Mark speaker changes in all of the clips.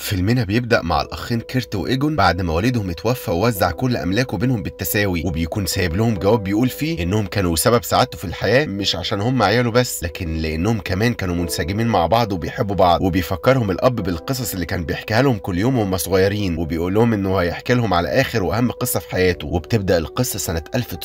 Speaker 1: فيلمنا بيبدأ مع الأخين كيرت وإيجون بعد ما والدهم اتوفى ووزع كل أملاكه بينهم بالتساوي وبيكون سايب لهم جواب بيقول فيه إنهم كانوا سبب سعادته في الحياة مش عشان هم عياله بس لكن لأنهم كمان كانوا منسجمين مع بعض وبيحبوا بعض وبيفكرهم الأب بالقصص اللي كان بيحكيها لهم كل يوم وهم صغيرين وبيقول لهم إنه هيحكي لهم على آخر وأهم قصة في حياته وبتبدأ القصة سنة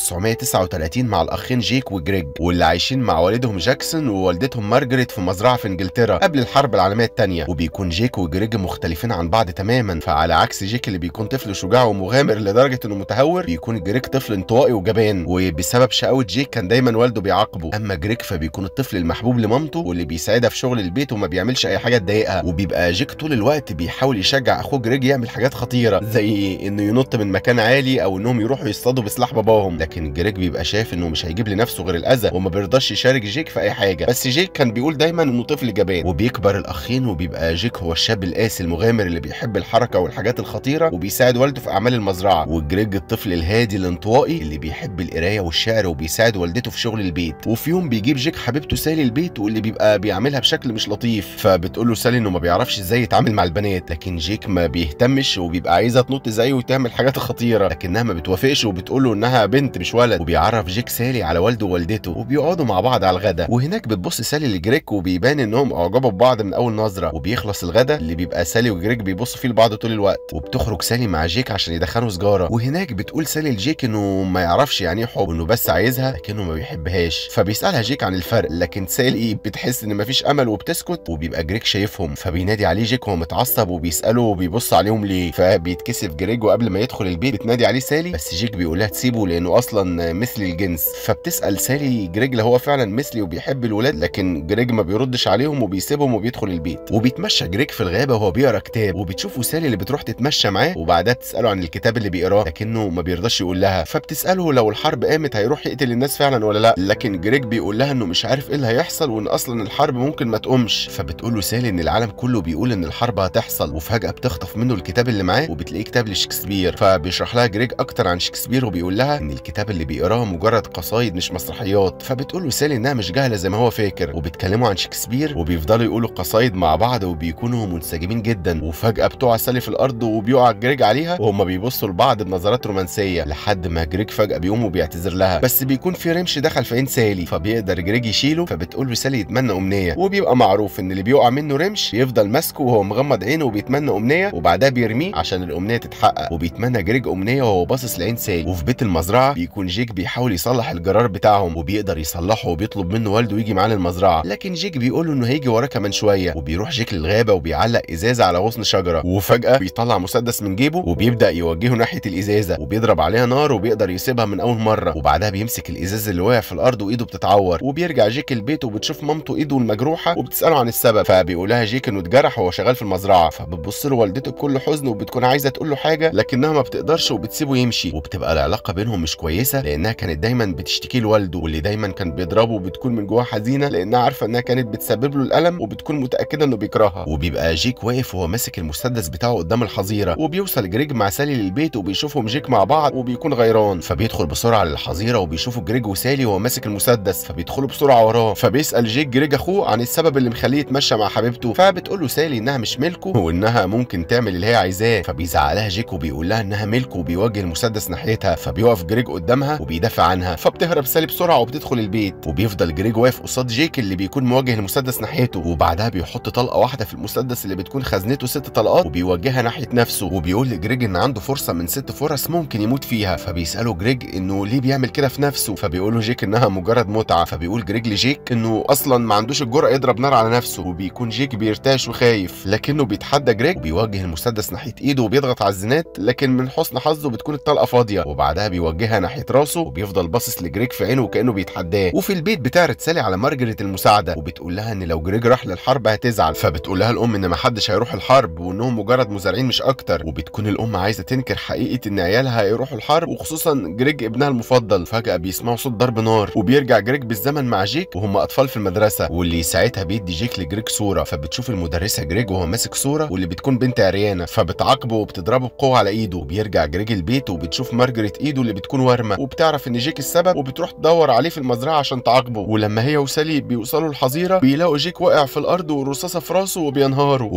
Speaker 1: 1939 مع الأخين جيك وجريج واللي عايشين مع والدهم جاكسون ووالدتهم مارجريت في مزرعة في إنجلترا قبل الحرب العالمية الثانية وبيكون جيك وجريج مختلفين عن بعض تماما فعلى عكس جيك اللي بيكون طفل شجاع ومغامر لدرجه انه متهور بيكون جريك طفل انطوائي وجبان وبسبب شقاوه جيك كان دايما والده بيعاقبه اما جريك فبيكون الطفل المحبوب لمامته واللي بيساعدها في شغل البيت وما بيعملش اي حاجه تضايقها وبيبقى جيك طول الوقت بيحاول يشجع اخوه جريج يعمل حاجات خطيره زي انه ينط من مكان عالي او انهم يروحوا يصطادوا بسلاح باباهم لكن جريج بيبقى شايف انه مش هيجيب لنفسه غير الاذى وما بيرضاش يشارك جيك في اي حاجه بس جيك كان بيقول دايما انه طفل جبان وبيكبر الاخين وبيبقى جيك هو الشاب القاسي المغامر اللي بيحب الحركه والحاجات الخطيره وبيساعد والده في اعمال المزرعه وجريج الطفل الهادي الانطوائي اللي بيحب القرايه والشعر وبيساعد والدته في شغل البيت وفي يوم بيجيب جيك حبيبته سالي البيت واللي بيبقى بيعملها بشكل مش لطيف فبتقول له سالي انه ما بيعرفش ازاي يتعامل مع البنات لكن جيك ما بيهتمش وبيبقى عايزها تنط زيه وتعمل حاجات خطيره لكنها ما بتوافقش وبتقول له انها بنت مش ولد وبيعرف جيك سالي على والده ووالدته وبيقعدوا مع بعض على الغدا وهناك بتبص سالي لجريك وبيبان انهم اعجبوا ببعض من اول نظره وبيخلص الغدا اللي بيبقى سالي وجريك بيبصوا فيه لبعض طول الوقت وبتخرج سالي مع جيك عشان يدخنوا سجاره وهناك بتقول سالي لجيك انه ما يعرفش يعني ايه حب انه بس عايزها لكنه ما بيحبهاش فبيسالها جيك عن الفرق لكن سالي بتحس ان مفيش امل وبتسكت وبيبقى جريك شايفهم فبينادي عليه جيك وهو متعصب وبيساله وبيبص عليهم ليه فبيتكسف جريج وقبل ما يدخل البيت بتنادي عليه سالي بس جيك بيقول لها تسيبه لانه اصلا مثل الجنس فبتسال سالي جريج لو هو فعلا مثلي وبيحب الولاد لكن جريج ما بيردش عليهم وبيسيبهم وبيدخل البيت وبيتمشى جريج في الغابه وهو بيقرا كتاب وبتشوفه سالي اللي بتروح تتمشى معاه وبعدها تساله عن الكتاب اللي بيقراه لكنه ما بيرضاش يقول لها فبتساله لو الحرب قامت هيروح يقتل الناس فعلا ولا لا لكن جريج بيقول لها انه مش عارف ايه اللي هيحصل وان اصلا الحرب ممكن ما تقومش فبتقول له سالي ان العالم كله بيقول ان الحرب هتحصل وفجاه بتخطف منه الكتاب اللي معاه وبتلاقيه كتاب لشكسبير فبيشرح لها جريج اكتر عن شكسبير وبيقول لها ان الكتاب اللي بيقراه مجرد قصايد مش مسرحيات فبتقول له سالي انها مش جاهله زي ما هو فاكر وبيتكلموا عن شكسبير وبيفضلوا يقولوا قصايد مع بعض وبيكونوا منسجمين جدا وفجاه بتقع سالي في الارض وبيقع جريج عليها وهما بيبصوا لبعض بنظرات رومانسيه لحد ما جريج فجاه بيقوم وبيعتذر لها بس بيكون في رمش دخل في عين سالي فبيقدر جريج يشيله فبتقول له سالي يتمنى امنيه وبيبقى معروف ان اللي بيقع منه رمش بيفضل ماسكه وهو مغمض عينه وبيتمنى امنيه وبعدها بيرميه عشان الامنيه تتحقق وبيتمنى جريج امنيه وهو باصص لعين سالي وفي بيت المزرعه بيكون جيك بيحاول يصلح الجرار بتاعهم وبيقدر يصلحه وبيطلب منه والده يجي معاه المزرعه لكن جيك بيقول له انه هيجي وراه كمان شويه وبيروح جيك للغابه وبيعلق ازازه على غصن شجره وفجاه بيطلع مسدس من جيبه وبيبدا يوجهه ناحيه الازازه وبيضرب عليها نار وبيقدر يسيبها من اول مره وبعدها بيمسك الازاز اللي وقع في الارض وايده بتتعور وبيرجع جيك البيت وبتشوف مامته ايده المجروحه وبتساله عن السبب فبيقول لها جيك انه اتجرح وهو شغال في المزرعه فبتبص له والدته بكل حزن وبتكون عايزه تقول له حاجه لكنها ما بتقدرش وبتسيبه يمشي وبتبقى العلاقه بينهم مش كويسه لانها كانت دايما بتشتكي لوالده واللي دايما كان بيضربه وبتكون من جواها حزينه لانها عارفه انها كانت بتسبب له الالم وبتكون متاكده انه بيكرهها وبيبقى جيك واقف وهو ماسك المسدس بتاعه قدام الحظيره وبيوصل جريج مع سالي للبيت وبيشوفهم جيك مع بعض وبيكون غيران فبيدخل بسرعه للحظيره وبيشوفوا جريج وسالي وهو ماسك المسدس فبيدخلوا بسرعه وراه فبيسال جيك جريج اخوه عن السبب اللي مخليه يتمشى مع حبيبته فبتقول له سالي انها مش ملكه وانها ممكن تعمل اللي هي عايزاه فبيزعق لها جيك وبيقول لها انها ملكه وبيوجه المسدس ناحيتها فبيقف جريج قدامها وبيدافع عنها فبتهرب سالي بسرعه وبتدخل البيت وبيفضل جريج واقف قصاد جيك اللي بيكون موجه المسدس ناحيته وبعدها بيحط طلقه واحده في المسدس اللي بتكون خزنته ست طلقات وبيوجهها ناحيه نفسه وبيقول لجريج ان عنده فرصه من ست فرص ممكن يموت فيها فبيساله جريج انه ليه بيعمل كده في نفسه فبيقول له جيك انها مجرد متعه فبيقول جريج لجيك انه اصلا ما عندوش الجرأه يضرب نار على نفسه وبيكون جيك بيرتاش وخايف لكنه بيتحدى جريج وبيوجه المسدس ناحيه ايده وبيضغط على الزنات لكن من حسن حظه بتكون الطلقه فاضيه وبعدها بيوجهها ناحيه راسه وبيفضل باصص لجريج في عينه وكانه بيتحداه وفي البيت بتعرض سالي على مارجريت المساعده وبتقول لها ان لو جريج راح للحرب هتزعل فبتقول لها الام ان ما حدش هيروح الحرب وانهم مجرد مزارعين مش اكتر وبتكون الام عايزه تنكر حقيقه ان عيالها هيروحوا الحرب وخصوصا جريج ابنها المفضل فجاه بيسمعوا صوت ضرب نار وبيرجع جريج بالزمن مع جيك وهم اطفال في المدرسه واللي ساعتها بيدي جيك لجريج صوره فبتشوف المدرسه جريج وهو ماسك صوره واللي بتكون بنت عريانه فبتعاقبه وبتضربه بقوه على ايده وبيرجع جريج البيت وبتشوف مارجريت ايده اللي بتكون وارمه وبتعرف ان جيك السبب وبتروح تدور عليه في المزرعه عشان تعاقبه ولما هي وسالي بيوصلوا الحظيره بيلاقوا جيك واقع في الارض والرصاصه في راسه وبينهاروا وبعد فتره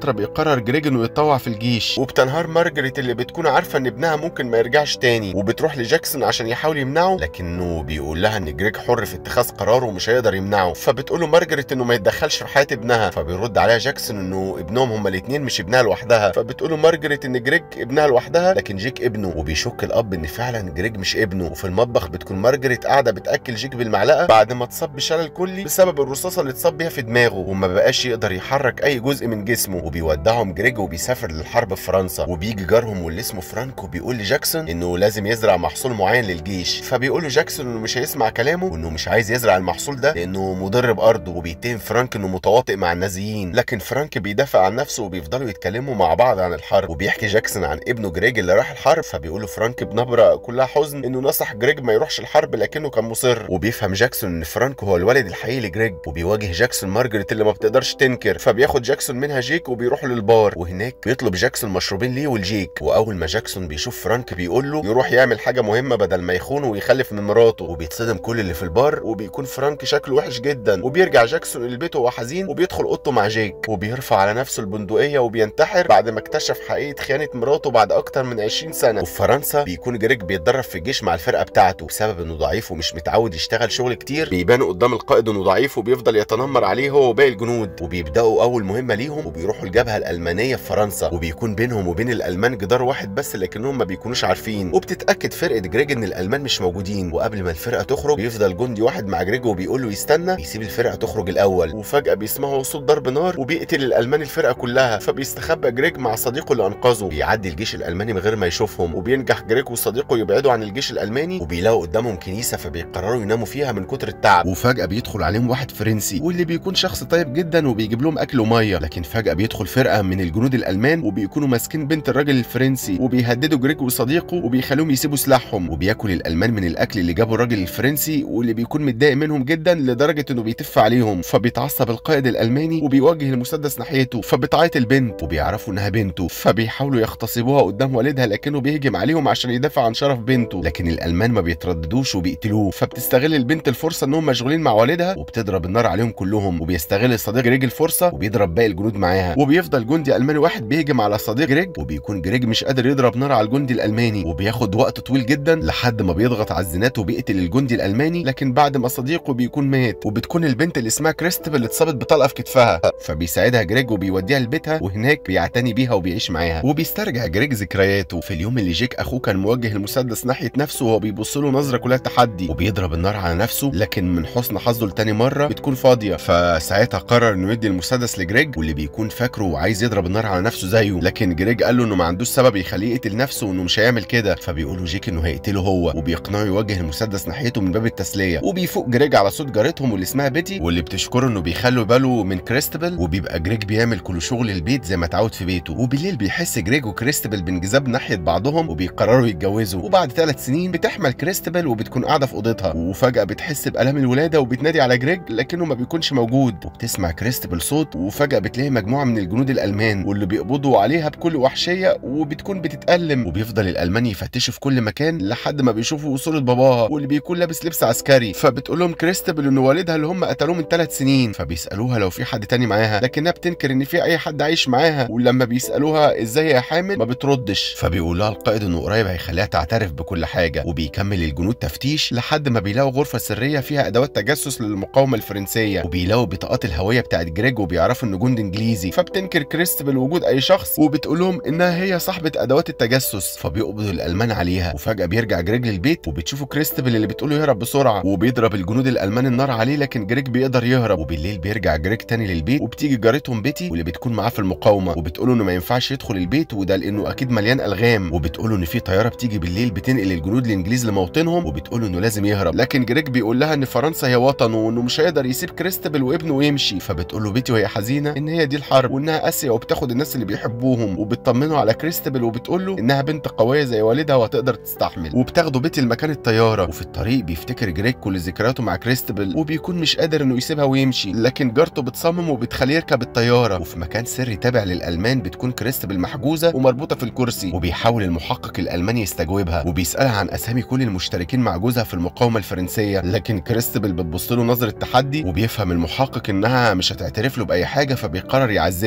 Speaker 1: فتره بيقرر جريج انه يتطوع في الجيش وبتنهار مارجريت اللي بتكون عارفه ان ابنها ممكن ما يرجعش تاني وبتروح لجاكسون عشان يحاول يمنعه لكنه بيقول لها ان جريج حر في اتخاذ قراره ومش هيقدر يمنعه فبتقول له مارجريت انه ما يتدخلش في حياه ابنها فبيرد عليها جاكسون انه ابنهم هما الاثنين مش ابنها لوحدها فبتقول له مارجريت ان جريج ابنها لوحدها لكن جيك ابنه وبيشك الاب ان فعلا جريج مش ابنه وفي المطبخ بتكون مارجريت قاعده بتاكل جيك بالمعلقه بعد ما اتصاب بشلل كلي بسبب الرصاصه اللي اتصاب بيها في دماغه وما بقاش يقدر يحرك اي جزء من جسمه وبيودعهم جريج وبيسافر للحرب في فرنسا وبيجي جارهم واللي اسمه فرانك وبيقول لجاكسون انه لازم يزرع محصول معين للجيش فبيقول له جاكسون انه مش هيسمع كلامه وانه مش عايز يزرع المحصول ده لانه مضر بارضه وبيتهم فرانك انه متواطئ مع النازيين لكن فرانك بيدافع عن نفسه وبيفضلوا يتكلموا مع بعض عن الحرب وبيحكي جاكسون عن ابنه جريج اللي راح الحرب فبيقول له فرانك بنبره كلها حزن انه نصح جريج ما يروحش الحرب لكنه كان مصر وبيفهم جاكسون ان فرانك هو الولد الحقيقي لجريج وبيواجه جاكسون مارجريت اللي ما بتقدرش تنكر فبياخد جاكسون منها جيك وبيروحوا للبار وهناك بيطلب جاكسون مشروبين ليه والجيك واول ما جاكسون بيشوف فرانك بيقول له يروح يعمل حاجه مهمه بدل ما يخونه ويخلف من مراته وبيتصدم كل اللي في البار وبيكون فرانك شكله وحش جدا وبيرجع جاكسون لبيته وهو حزين وبيدخل اوضته مع جيك وبيرفع على نفسه البندقيه وبينتحر بعد ما اكتشف حقيقه خيانه مراته بعد اكتر من 20 سنه وفي فرنسا بيكون جريج بيتدرب في الجيش مع الفرقه بتاعته بسبب انه ضعيف ومش متعود يشتغل شغل كتير بيبان قدام القائد انه ضعيف وبيفضل يتنمر عليه هو وباقي الجنود وبيبداوا اول مهمه ليهم وبيروحوا الجبهه الالمانيه في فرنسا وبيكون بينهم وبين الالمان جدار واحد بس لكنهم ما بيكونوش عارفين وبتتاكد فرقه جريج ان الالمان مش موجودين وقبل ما الفرقه تخرج بيفضل جندي واحد مع جريج وبيقول له يستنى بيسيب الفرقه تخرج الاول وفجاه بيسمعوا صوت ضرب نار وبيقتل الالمان الفرقه كلها فبيستخبى جريج مع صديقه اللي انقذه بيعدي الجيش الالماني من غير ما يشوفهم وبينجح جريج وصديقه يبعدوا عن الجيش الالماني وبيلاقوا قدامهم كنيسه فبيقرروا يناموا فيها من كتر التعب وفجاه بيدخل عليهم واحد فرنسي واللي بيكون شخص طيب جدا وبيجيب لهم اكل وميه لكن فجاه بيدخل فرقه من الجنود الالمان وبيكونوا ماسكين بنت الراجل الفرنسي وبيهددوا جريج وصديقه وبيخلوهم يسيبوا سلاحهم وبياكل الالمان من الاكل اللي جابه الراجل الفرنسي واللي بيكون متضايق منهم جدا لدرجه انه بيتف عليهم فبيتعصب القائد الالماني وبيوجه المسدس ناحيته فبتعيط البنت وبيعرفوا انها بنته فبيحاولوا يغتصبوها قدام والدها لكنه بيهجم عليهم عشان يدافع عن شرف بنته لكن الالمان ما بيترددوش وبيقتلوه فبتستغل البنت الفرصه انهم مشغولين مع والدها وبتضرب النار عليهم كلهم وبيستغل صديق جريج الفرصه وبيضرب باقي الجنود معاها وبيفضل جندي الماني واحد بيهجم على صديق جريج وبيكون جريج مش قادر يضرب نار على الجندي الالماني وبياخد وقت طويل جدا لحد ما بيضغط على الزنات وبيقتل الجندي الالماني لكن بعد ما صديقه بيكون مات وبتكون البنت اللي اسمها كريستبل اللي اتصابت بطلقه في كتفها فبيساعدها جريج وبيوديها لبيتها وهناك بيعتني بيها وبيعيش معاها وبيسترجع جريج ذكرياته في اليوم اللي جيك اخوه كان موجه المسدس ناحيه نفسه وهو بيبص له نظره كلها تحدي وبيضرب النار على نفسه لكن من حسن حظه لتاني مره بتكون فاضيه فساعتها قرر انه يدي المسدس لجريج واللي بيكون فاكره وعايز يضرب النار على نفسه زيه لكن جريج قال له انه ما عندوش سبب يخليه يقتل نفسه وانه مش هيعمل كده فبيقول له جيك انه هيقتله هو وبيقنعه يوجه المسدس ناحيته من باب التسليه وبيفوق جريج على صوت جارتهم واللي اسمها بيتي واللي بتشكره انه بيخلوا باله من كريستبل وبيبقى جريج بيعمل كل شغل البيت زي ما اتعود في بيته وبالليل بيحس جريج وكريستبل بانجذاب ناحيه بعضهم وبيقرروا يتجوزوا وبعد ثلاث سنين بتحمل كريستبل وبتكون قاعده في اوضتها وفجاه بتحس بالام الولاده وبتنادي على جريج لكنه ما بيكونش موجود وبتسمع كريستبل صوت وفجاه بتلاقي مجموعه من الجنود الالمان واللي بيقبضوا عليها بكل وحشيه وبتكون بتتالم وبيفضل الالمان يفتشوا في كل مكان لحد ما بيشوفوا صوره باباها واللي بيكون لابس لبس عسكري فبتقول لهم كريستبل ان والدها اللي هم قتلوه من ثلاث سنين فبيسالوها لو في حد تاني معاها لكنها بتنكر ان في اي حد عايش معاها ولما بيسالوها ازاي هي حامل ما بتردش فبيقول لها القائد انه قريب هيخليها تعترف بكل حاجه وبيكمل الجنود تفتيش لحد ما بيلاقوا غرفه سريه فيها ادوات تجسس للمقاومه الفرنسيه وبيلاقوا بطاقات الهويه بتاعت جريج وبيعرفوا انه جندي انجليزي فبتنكر كريستبل وجود اي شخص وبتقول لهم انها هي صاحبه ادوات التجسس فبيقبض الالمان عليها وفجاه بيرجع جريج للبيت وبتشوفوا كريستبل اللي بتقوله يهرب بسرعه وبيضرب الجنود الالمان النار عليه لكن جريج بيقدر يهرب وبالليل بيرجع جريج تاني للبيت وبتيجي جارتهم بيتي واللي بتكون معاه في المقاومه وبتقوله انه ما ينفعش يدخل البيت وده لانه اكيد مليان الغام وبتقوله ان في طياره بتيجي بالليل بتنقل الجنود الانجليز لموطنهم وبتقوله انه لازم يهرب لكن جريج بيقول لها ان فرنسا هي وطنه وانه مش هيقدر يسيب كريستبل وابنه ويمشي فبتقول له بيتي وهي حزينه ان هي دي الحرب وانها قاسيه وبتاخد الناس اللي بيحبوهم وبتطمنه على كريستبل وبتقول له انها بنت قويه زي والدها وهتقدر تستحمل وبتاخده بيتي لمكان الطياره وفي الطريق بيفتكر جريج كل ذكرياته مع كريستبل وبيكون مش قادر انه يسيبها ويمشي لكن جارته بتصمم وبتخليه يركب الطياره وفي مكان سري تابع للالمان بتكون كريستبل محجوزه ومربوطه في الكرسي وبيحاول المحقق الالماني يستجوبها وبيسالها عن اسامي كل المشتركين مع جوزها في المقاومه الفرنسيه لكن كريستبل بتبص له نظره تحدي وبيفهم المحقق انها مش هتعترف له باي حاجه فبيقرر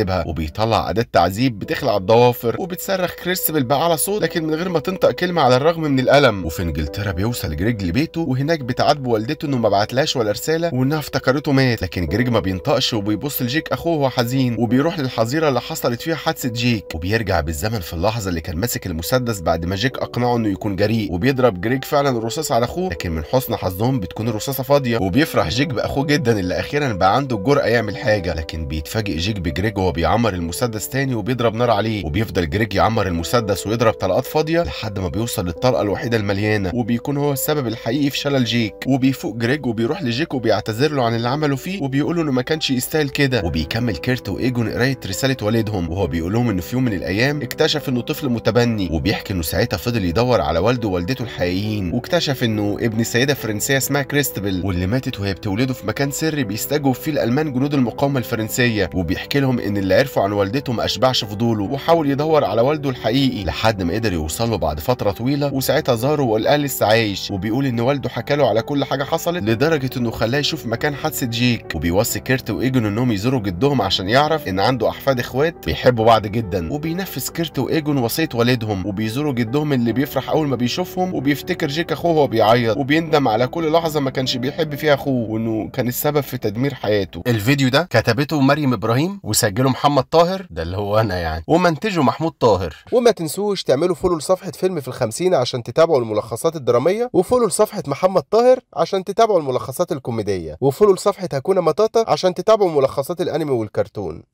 Speaker 1: بيسيبها وبيطلع اداه تعذيب بتخلع الضوافر وبتصرخ كريستبل بأعلى صوت لكن من غير ما تنطق كلمه على الرغم من الالم وفي انجلترا بيوصل جريج لبيته وهناك بتعاتبه والدته انه ما بعتلاش ولا رساله وانها افتكرته مات لكن جريج ما بينطقش وبيبص لجيك اخوه وهو حزين وبيروح للحظيره اللي حصلت فيها حادثه جيك وبيرجع بالزمن في اللحظه اللي كان ماسك المسدس بعد ما جيك اقنعه انه يكون جريء وبيضرب جريج فعلا الرصاص على اخوه لكن من حسن حظهم بتكون الرصاصه فاضيه وبيفرح جيك باخوه جدا اللي اخيرا بقى عنده الجرأه يعمل حاجه لكن بيتفاجئ جيك بجريج وهو بيعمر المسدس تاني وبيضرب نار عليه وبيفضل جريج يعمر المسدس ويضرب طلقات فاضيه لحد ما بيوصل للطلقه الوحيده المليانه وبيكون هو السبب الحقيقي في شلل جيك وبيفوق جريج وبيروح لجيك وبيعتذر له عن اللي عمله فيه وبيقول له انه ما كانش يستاهل كده وبيكمل كيرت وايجون قرايه رساله والدهم وهو بيقول لهم انه في يوم من الايام اكتشف انه طفل متبني وبيحكي انه ساعتها فضل يدور على والده ووالدته الحقيقيين واكتشف انه ابن سيده فرنسيه اسمها كريستبل واللي ماتت وهي بتولده في مكان سري بيستجوب فيه الالمان جنود المقاومه الفرنسيه وبيحكي لهم ان اللي عرفوا عن والدته ما اشبعش فضوله وحاول يدور على والده الحقيقي لحد ما قدر يوصل له بعد فتره طويله وساعتها زاره وقال لسه عايش وبيقول ان والده حكى له على كل حاجه حصلت لدرجه انه خلاه يشوف مكان حادثه جيك وبيوصي كيرت وايجون انهم يزوروا جدهم عشان يعرف ان عنده احفاد اخوات بيحبوا بعض جدا وبينفذ كيرت وايجون وصيه والدهم وبيزوروا جدهم اللي بيفرح اول ما بيشوفهم وبيفتكر جيك اخوه وهو بيعيط وبيندم على كل لحظه ما كانش بيحب فيها اخوه وانه كان السبب في تدمير حياته
Speaker 2: الفيديو ده كتبته مريم ابراهيم وسجله محمد طاهر ده اللي هو انا يعني ومنتجه محمود طاهر
Speaker 3: وما تنسوش تعملوا فولو لصفحة فيلم في الخمسين عشان تتابعوا الملخصات الدرامية وفولو لصفحة محمد طاهر عشان تتابعوا الملخصات الكوميدية وفولو لصفحة هكونا مطاطا عشان تتابعوا ملخصات الأنمي والكرتون